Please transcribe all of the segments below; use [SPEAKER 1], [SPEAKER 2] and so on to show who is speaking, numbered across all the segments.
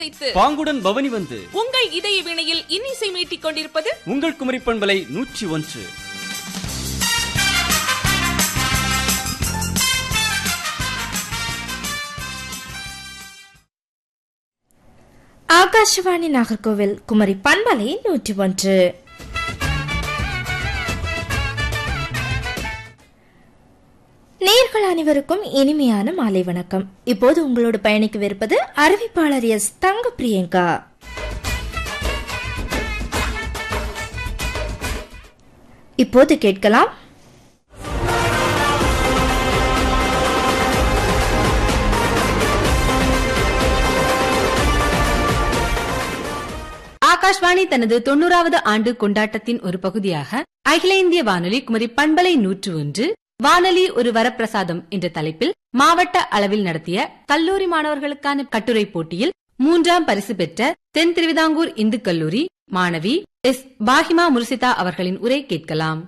[SPEAKER 1] வைத்து
[SPEAKER 2] பாங்குடன் பவனி வந்து
[SPEAKER 1] உங்கள் இதய வினையில் இன்னிசை மீட்டிக் கொண்டிருப்பது
[SPEAKER 2] உங்கள் குமரி பண்பலை நூற்றி ஒன்று
[SPEAKER 3] ஆகாஷவாணி நாகர்கோவில் குமரி பண்பலை நூற்றி ஒன்று நேர்கள் அனைவருக்கும் இனிமையான மாலை வணக்கம் இப்போது உங்களோடு பயணிக்கவிருப்பது அறிவிப்பாளர் எஸ் தங்க பிரியங்கா இப்போது கேட்கலாம்
[SPEAKER 4] ஆகாஷ்வாணி தனது தொண்ணூறாவது ஆண்டு கொண்டாட்டத்தின் ஒரு பகுதியாக அகில இந்திய வானொலி குமரி பண்பலை நூற்று ஒன்று வானொலி ஒரு வரப்பிரசாதம் என்ற தலைப்பில் மாவட்ட அளவில் நடத்திய கல்லூரி மாணவர்களுக்கான கட்டுரை போட்டியில் மூன்றாம் பரிசு பெற்ற தென் திருவிதாங்கூர் இந்து கல்லூரி மாணவி எஸ் பாஹிமா முர்சிதா அவர்களின் உரை கேட்கலாம்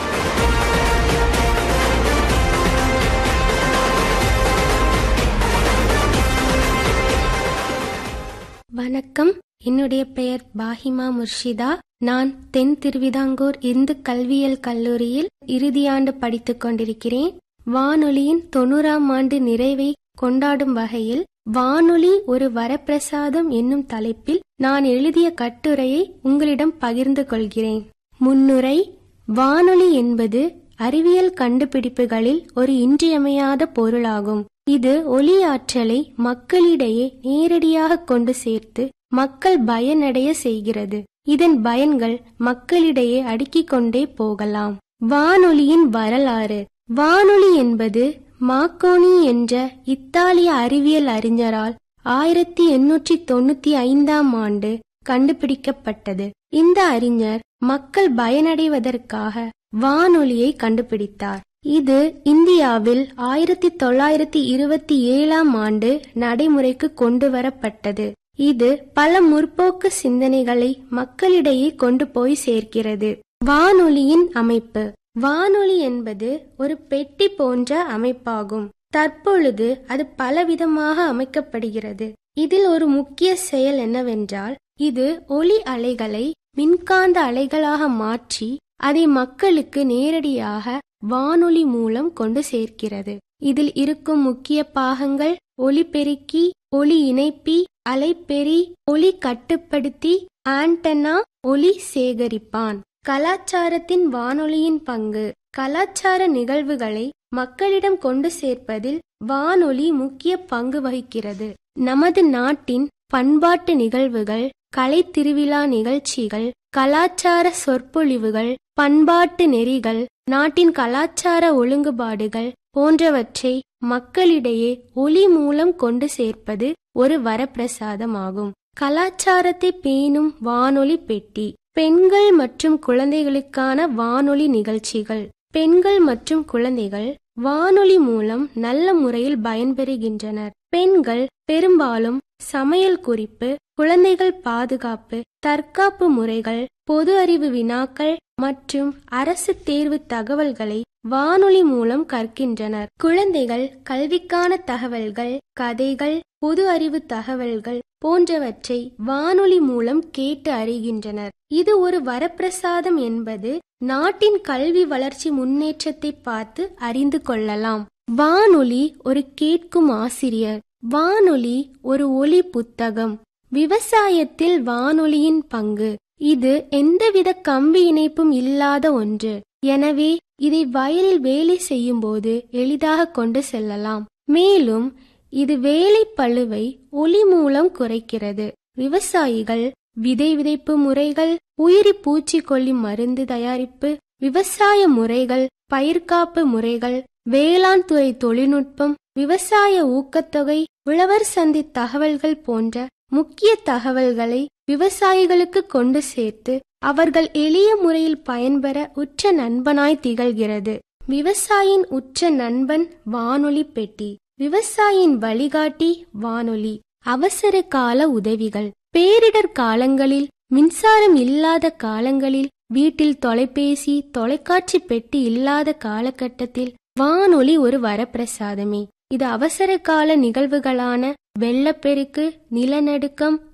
[SPEAKER 5] வணக்கம் என்னுடைய பெயர் பாஹிமா முர்ஷிதா நான் தென் திருவிதாங்கூர் இந்து கல்வியியல் கல்லூரியில் இறுதியாண்டு படித்துக் கொண்டிருக்கிறேன் வானொலியின் தொண்ணூறாம் ஆண்டு நிறைவை கொண்டாடும் வகையில் வானொலி ஒரு வரப்பிரசாதம் என்னும் தலைப்பில் நான் எழுதிய கட்டுரையை உங்களிடம் பகிர்ந்து கொள்கிறேன் முன்னுரை வானொலி என்பது அறிவியல் கண்டுபிடிப்புகளில் ஒரு இன்றியமையாத பொருளாகும் இது ஒலி ஆற்றலை மக்களிடையே நேரடியாக கொண்டு சேர்த்து மக்கள் பயனடைய செய்கிறது இதன் பயன்கள் மக்களிடையே அடுக்கிக் கொண்டே போகலாம் வானொலியின் வரலாறு வானொலி என்பது மாக்கோனி என்ற இத்தாலிய அறிவியல் அறிஞரால் ஆயிரத்தி எண்ணூற்றி தொண்ணூத்தி ஐந்தாம் ஆண்டு கண்டுபிடிக்கப்பட்டது இந்த அறிஞர் மக்கள் பயனடைவதற்காக வானொலியை கண்டுபிடித்தார் இது இந்தியாவில் ஆயிரத்தி தொள்ளாயிரத்தி இருபத்தி ஏழாம் ஆண்டு நடைமுறைக்கு கொண்டு வரப்பட்டது இது பல முற்போக்கு சிந்தனைகளை மக்களிடையே கொண்டு போய் சேர்க்கிறது வானொலியின் அமைப்பு வானொலி என்பது ஒரு பெட்டி போன்ற அமைப்பாகும் தற்பொழுது அது பலவிதமாக அமைக்கப்படுகிறது இதில் ஒரு முக்கிய செயல் என்னவென்றால் இது ஒலி அலைகளை மின்காந்த அலைகளாக மாற்றி அதை மக்களுக்கு நேரடியாக வானொலி மூலம் கொண்டு சேர்க்கிறது இதில் இருக்கும் முக்கிய பாகங்கள் ஒலிபெருக்கி ஒலி இணைப்பி அலைப்பெறி ஒலி கட்டுப்படுத்தி ஆண்டனா ஒலி சேகரிப்பான் கலாச்சாரத்தின் வானொலியின் பங்கு கலாச்சார நிகழ்வுகளை மக்களிடம் கொண்டு சேர்ப்பதில் வானொலி முக்கிய பங்கு வகிக்கிறது நமது நாட்டின் பண்பாட்டு நிகழ்வுகள் கலை திருவிழா நிகழ்ச்சிகள் கலாச்சார சொற்பொழிவுகள் பண்பாட்டு நெறிகள் நாட்டின் கலாச்சார ஒழுங்குபாடுகள் போன்றவற்றை மக்களிடையே ஒலி மூலம் கொண்டு சேர்ப்பது ஒரு வரப்பிரசாதமாகும் கலாச்சாரத்தை பேணும் வானொலி பெட்டி பெண்கள் மற்றும் குழந்தைகளுக்கான வானொலி நிகழ்ச்சிகள் பெண்கள் மற்றும் குழந்தைகள் வானொலி மூலம் நல்ல முறையில் பயன்பெறுகின்றனர் பெண்கள் பெரும்பாலும் சமையல் குறிப்பு குழந்தைகள் பாதுகாப்பு தற்காப்பு முறைகள் பொது அறிவு வினாக்கள் மற்றும் அரசு தேர்வு தகவல்களை வானொலி மூலம் கற்கின்றனர் குழந்தைகள் கல்விக்கான தகவல்கள் கதைகள் பொது அறிவு தகவல்கள் போன்றவற்றை வானொலி மூலம் கேட்டு அறிகின்றனர் இது ஒரு வரப்பிரசாதம் என்பது நாட்டின் கல்வி வளர்ச்சி முன்னேற்றத்தை பார்த்து அறிந்து கொள்ளலாம் வானொலி ஒரு கேட்கும் ஆசிரியர் வானொலி ஒரு ஒலி புத்தகம் விவசாயத்தில் வானொலியின் பங்கு இது எந்தவித கம்பி இணைப்பும் இல்லாத ஒன்று எனவே இதை வயலில் வேலை செய்யும் போது எளிதாக கொண்டு செல்லலாம் மேலும் இது வேலை பழுவை ஒளி மூலம் குறைக்கிறது விவசாயிகள் விதை விதைப்பு முறைகள் உயிரி பூச்சிக்கொல்லி மருந்து தயாரிப்பு விவசாய முறைகள் பயிர்காப்பு முறைகள் வேளாண் துறை தொழில்நுட்பம் விவசாய ஊக்கத்தொகை உழவர் சந்தை தகவல்கள் போன்ற முக்கிய தகவல்களை விவசாயிகளுக்கு கொண்டு சேர்த்து அவர்கள் எளிய முறையில் பயன்பெற உற்ற நண்பனாய் திகழ்கிறது விவசாயின் உற்ற நண்பன் வானொலி பெட்டி விவசாயின் வழிகாட்டி வானொலி அவசர கால உதவிகள் பேரிடர் காலங்களில் மின்சாரம் இல்லாத காலங்களில் வீட்டில் தொலைபேசி தொலைக்காட்சி பெட்டி இல்லாத காலகட்டத்தில் வானொலி ஒரு வரப்பிரசாதமே இது அவசர கால நிகழ்வுகளான வெள்ளப்பெருக்கு நிலநடுக்கம்